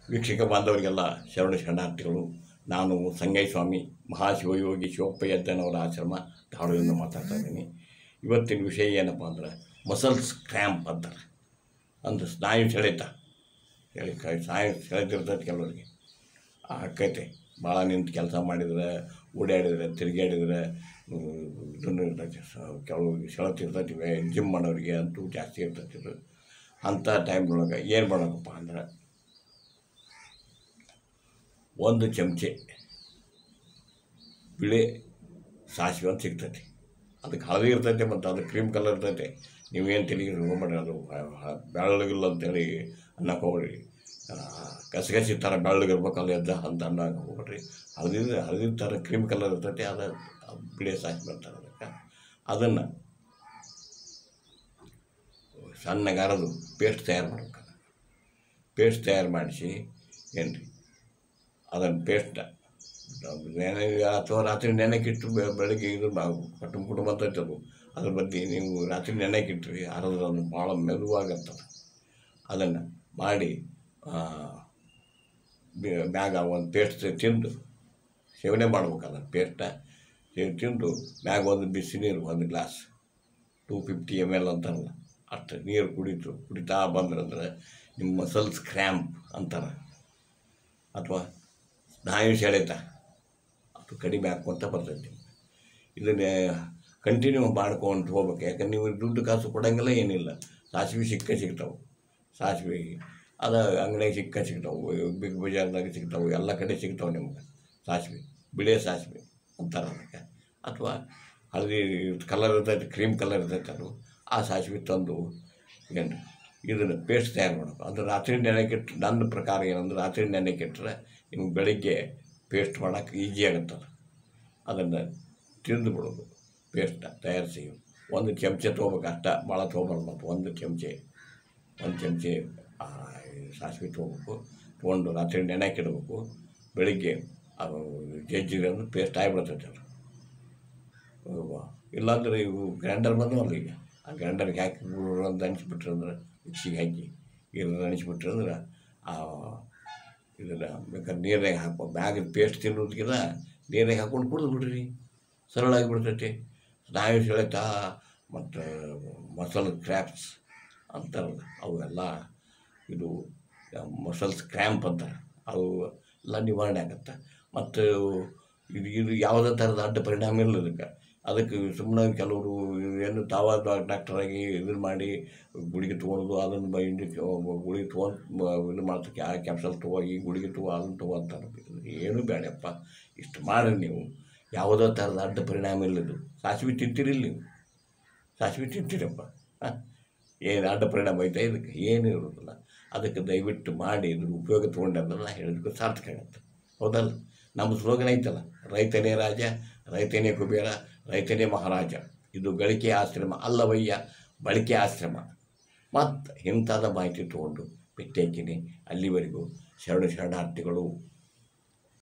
ವೀಕ್ಷಕ ಬಾಂಧವರಿಗೆಲ್ಲ ಶರಣ ಶರಣಾರ್ಥಿಗಳು ನಾನು ಸಂಗಯ್ಯ ಸ್ವಾಮಿ ಮಹಾಶಿವಯೋಗಿ ಶಿವಪ್ಪಯ್ಯದ್ದನವರ ಆಶ್ರಮ ಧಾರವಾಡದಿಂದ ಮಾತಾಡ್ತಾ ಇದ್ದೀನಿ ಇವತ್ತಿನ ವಿಷಯ ಏನಪ್ಪ ಅಂದ್ರೆ ಮಸಲ್ಸ್ ಕ್ರ್ಯಾಂಪ್ ಅಂತಾರೆ ಅಂದ್ರೆ ಸ್ನಾಯು ಸೆಳೆತ ಸೆಳೆ ಸ್ನಾಯು ಸೆಳೆತಿರ್ತೈತೆ ಕೆಲವರಿಗೆ ಆಕೈತೆ ಭಾಳ ನಿಂತು ಕೆಲಸ ಮಾಡಿದ್ರೆ ಓಡಾಡಿದ್ರೆ ತಿರುಗಾಡಿದ್ರೆ ಇದನ್ನು ಇರ್ತೈತಿ ಸ- ಕೆಲವು ಸೆಳೆತ ಇರ್ತೈತಿ ಜಿಮ್ ಮಾಡೋರಿಗೆ ಅಂತೂ ಜಾಸ್ತಿ ಇರ್ತೈತಿ ಇದು ಅಂಥ ಟೈಮ್ನೊಳಗೆ ಏನು ಮಾಡಬೇಕಪ್ಪ ಅಂದ್ರೆ ಒಂದು ಚಮಚೆ ಬಿಳಿ ಸಾಸಿವೆ ಅಂತ ಸಿಗ್ತೈತಿ ಅದಕ್ಕೆ ಹಳದಿ ಇರ್ತೈತೆ ಮತ್ತು ಅದು ಕ್ರೀಮ್ ಕಲರ್ ಇರ್ತೈತೆ ನೀವೇನು ತೆಲಿಗೆ ಹೋಗ್ಬೇಡ್ರಿ ಅದು ಹ- ಹ- ಬೆಳ್ಳಗಿಲ್ಲ ಅಂತೇಳಿ ಅನ್ನಕ್ಕೆ ಹೋಗ್ಬೇಡ್ರಿ ಆ, ಗಸಗಸಿ ಥರ ಬೆಳ್ಳಗಿರ್ಬೇಕಲ್ಲ ಎದ್ದ ಅಂತ ಅನ್ನಕ್ಕೆ ಹೋಗ್ಬೇಡ್ರಿ ಹಳದಿ ಹಳದಿ ಥರ ಕ್ರೀಮ್ ಕಲರ್ ಇರ್ತೈತೆ ಅದು ಅದು ಬಿಳಿ ಸಾಸಿವೆ ಅಂತಾರೆ ಅದಕ್ಕೆ ಅದನ್ನು ಸಣ್ಣಗೆ ಅರೆದು ಪೇಸ್ಟ್ ತಯಾರು ಮಾಡ್ಬೇಕು ಪೇಸ್ಟ್ ತಯಾರು ಮಾಡಿಸಿ ಏನು ರೀ ಅದನ್ನು ಪೇಸ್ಟ್ ನೆನೆ ಅಥವಾ ರಾತ್ರಿ ನೆನೆಕಿಟ್ಟು ಬೆ- ಬೆಳಗ್ಗೆ ಇದು ಕಟ್ಟು ಕುಟುಂಬ ಅಂತೈತೆ ಅದು ಅದ್ರ ಬಗ್ಗೆ ನೀವು ರಾತ್ರಿ ನೆನೆಕಿಟ್ರಿ ಅರದ್ರೆ ಅದು ಭಾಳ ಮೆದುವಾಗತ್ತದ ಅದನ್ನು ಮಾಡಿ ಮ್ಯಾಗ ಒಂದು ಪೇಸ್ಟ್ ತಿಂದು ಸೇವನೆ ಮಾಡ್ಬೇಕು ಅದನ್ನು ಪೇಸ್ಟ ತಿಂದು ಮ್ಯಾಗ ಒಂದು ಬಿಸಿ ನೀರು ಒಂದು glass two fifty M L ಅಂತಾರಲ್ಲ ಅಷ್ಟು ನೀರು ಕುಡಿತು ಕುಡಿತಾ ಬಂದ್ರಂದ್ರೆ ನಿಮ್ಮ ಮಸಲ್ಸ್ ಕ್ರ್ಯಾಂಪ್ ಅಂತಾರೆ ಅಥವಾ ಸ್ನಾಯು ಸೆಳೆತ ಅದು ಕಡಿಮೆ ಹಾಕ್ಕೊಂತ ಬರ್ತೈತಿ ಇದನ್ನೇ ಕಂಟಿನ್ಯೂ ಮಾಡ್ಕೊಂಡು ಹೋಗ್ಬೇಕು ಯಾಕಂದ್ರೆ ನೀವು ದುಡ್ಡು ಕಾಸು ಕೊಡಂಗಿಲ್ಲ ಏನಿಲ್ಲ ಸಾಸಿವೆ ಸಿಕ್ಕ ಸಿಗ್ತಾವೆ ಸಾಸಿವೆ ಅದು ಅಂಗಡಿಯಾಗ ಸಿಕ್ಕ ಸಿಗ್ತಾವೆ ಬಿಗ್ ಬಜಾರ್ದಾಗ ಸಿಗ್ತಾವೆ ಎಲ್ಲ ಕಡೆ ಸಿಗ್ತಾವೆ ನಿಮ್ಗೆ ಸಾಸಿವೆ ಬಿಳಿ ಸಾಸಿವೆ ಅಂತಾರೆ ಅದಕ್ಕೆ ಅಥವಾ ಹಳದಿ ಕಲರ್ ಇರ್ತೈತೆ ಕ್ರೀಮ್ ಕಲರ್ ಇರ್ತೈತೆ ಅದು ಆ ಸಾಸಿವೆ ತಂದು ಏನು ಇದನ್ನು ಪೇಸ್ಟ್ ತಯಾರು ಮಾಡಬೇಕು ಅದು ರಾತ್ರಿ ನೆನೆಕಿಟ್ಟು ನನ್ನ ಪ್ರಕಾರ ಏನಂದ್ರೆ ರಾತ್ರಿ ನೆನೆಕಿಟ್ರೆ ನಿಮ್ಗೆ ಬೆಳಿಗ್ಗೆ ಪೇಸ್ಟ್ ಮಾಡೋಕೆ ಈಜಿ ಆಗುತ್ತದ ಅದನ್ನು ತಿಂದು ಬಿಡೋದು ಪೇಸ್ಟ ತಯಾರಿಸಿ ಒಂದು ಚಮಚೆ ತೊಗೋಬೇಕು ಅಷ್ಟ ಭಾಳ ತೊಗೊಬಾರ್ದು ಮತ್ತು ಒಂದು ಚಮಚೆ ಒಂದು ಚಮಚೆ ಆ, ಈ ಸಾಸಿವೆ ತೊಗೋಬೇಕು ತೊಗೊಂಡು ರಾತ್ರಿ ನೆನೆಕಿಡಬೇಕು ಬೆಳಿಗ್ಗೆ ಅದು ಜಜ್ಜಿಗೆ ಪೇಸ್ಟ್ ಆಗಿಬಿಡ್ತೈತೆ ಅದು ಅವ್ವ. ಇಲ್ಲಾಂದ್ರೆ ಇವು ಗ್ರೈಂಡರ್ ಬಂದವಲ್ಲ ಈಗ ಆ ಗ್ರೈಂಡರ್ಗೆ ಹಾಕಿ ಗುರು ಅಂತ ಅನಿಸ್ಬಿಟ್ರೆ ಅಂದ್ರೆ ಮಿಕ್ಸಿಗೆ ಹಾಕಿ ಇದನ್ನು ಅನಿಸ್ಬಿಟ್ರೆ ಅಂದ್ರೆ ಆ ಇದನ್ನು ಬೇಕಾದ್ರೆ ನೀರಾಗ ಹಾಕೋ ಬ್ಯಾಗ್ ಪೇಸ್ಟ್ ತಿನ್ನೋದಕ್ಕಿಂತ ನೀರಾಗ ಹಾಕ್ಕೊಂಡು ಕುಡಿದು ಬಿಡ್ರಿ ಸರಳ ಆಗಿಬಿಡ್ತೈತಿ ಸ್ನಾಯು ಸೆಳೆತ ಮತ್ತು ಮಸಲ್ ಕ್ರ್ಯಾಪ್ಸ್ ಅಂತಾರಲ್ಲ ಅವೆಲ್ಲ ಇದು ಮಸಲ್ಸ್ ಕ್ರ್ಯಾಂಪ್ ಅಂತಾರೆ ಅವು ಎಲ್ಲ ನಿವಾರಣೆ ಆಗತ್ತೆ ಮತ್ತು ಇದು ಇದು ಯಾವುದೇ ಥರದ ಅಡ್ಡ ಪರಿಣಾಮ ಇಲ್ಲ ಇದಕ್ಕೆ ಅದಕ್ಕೆ ಸುಮ್ಮನೆ ಕೆಲವರು ಏನು ತಾವ ಡಾಕ್ಟರಾಗಿ ಇದನ್ನು ಮಾಡಿ ಗುಳಿಗೆ ತೊಗೊಳೋದು ಅದನ್ನು ಬ ಇಂಡಿ ಗುಳಿಗೆ ತೊಗೊಂಡು ಇದು ಮಾಡ್ತಕ್ಕೆ ಆ ಕ್ಯಾಪ್ಸಲ್ ತೊಗೋ ಈ ಗುಳಿಗೆ ತೊಗೋ ಅದನ್ನು ತೊಗೋ ಅಂತಾರೆ ಏನೂ ಬೇಡಪ್ಪ ಇಷ್ಟು ಮಾಡಿ ನೀವು ಯಾವುದೋ ಥರದ ಅಡ್ಡ ಪರಿಣಾಮ ಇಲ್ಲ ಇದು ಸಾಸಿವೆ ತಿಂತೀರಿಲ್ಲ ನೀವು ಸಾಸಿವೆ ತಿಂತೀರಪ್ಪ ಹಾಂ ಏನು ಅಡ್ಡ ಪರಿಣಾಮ ಐತೆ ಇದಕ್ಕೆ ಏನೂ ಇರೋದಿಲ್ಲ ಅದಕ್ಕೆ ದಯವಿಟ್ಟು ಮಾಡಿ ಇದ್ರ ಉಪಯೋಗ ತೊಗೊಂಡ್ರೆ ನಾ ಹೇಳಿದಕ್ಕೂ ಸಾರ್ಥಕ ಆಗುತ್ತೆ ಹೌದಲ್ಲ ನಮ್ಮ ಸ್ಲೋಗನ್ ಐತಲ್ಲ ರೈತನೇ ರಾಜ ರೈತನೇ ಕುಬೇರ ರೈತನೇ ಮಹಾರಾಜ ಇದು ಗಳಿಕೆ ಆಶ್ರಮ ಅಲ್ಲವಯ್ಯ ಬಳಕೆ ಆಶ್ರಮ ಮತ್ತು ಇಂಥದ ಮಾಹಿತಿ ತೊಗೊಂಡು ಭೇಟಿ ಹಾಕಿನಿ ಅಲ್ಲಿವರೆಗೂ ಶರಣ ಶರಣಾರ್ಥಿಗಳು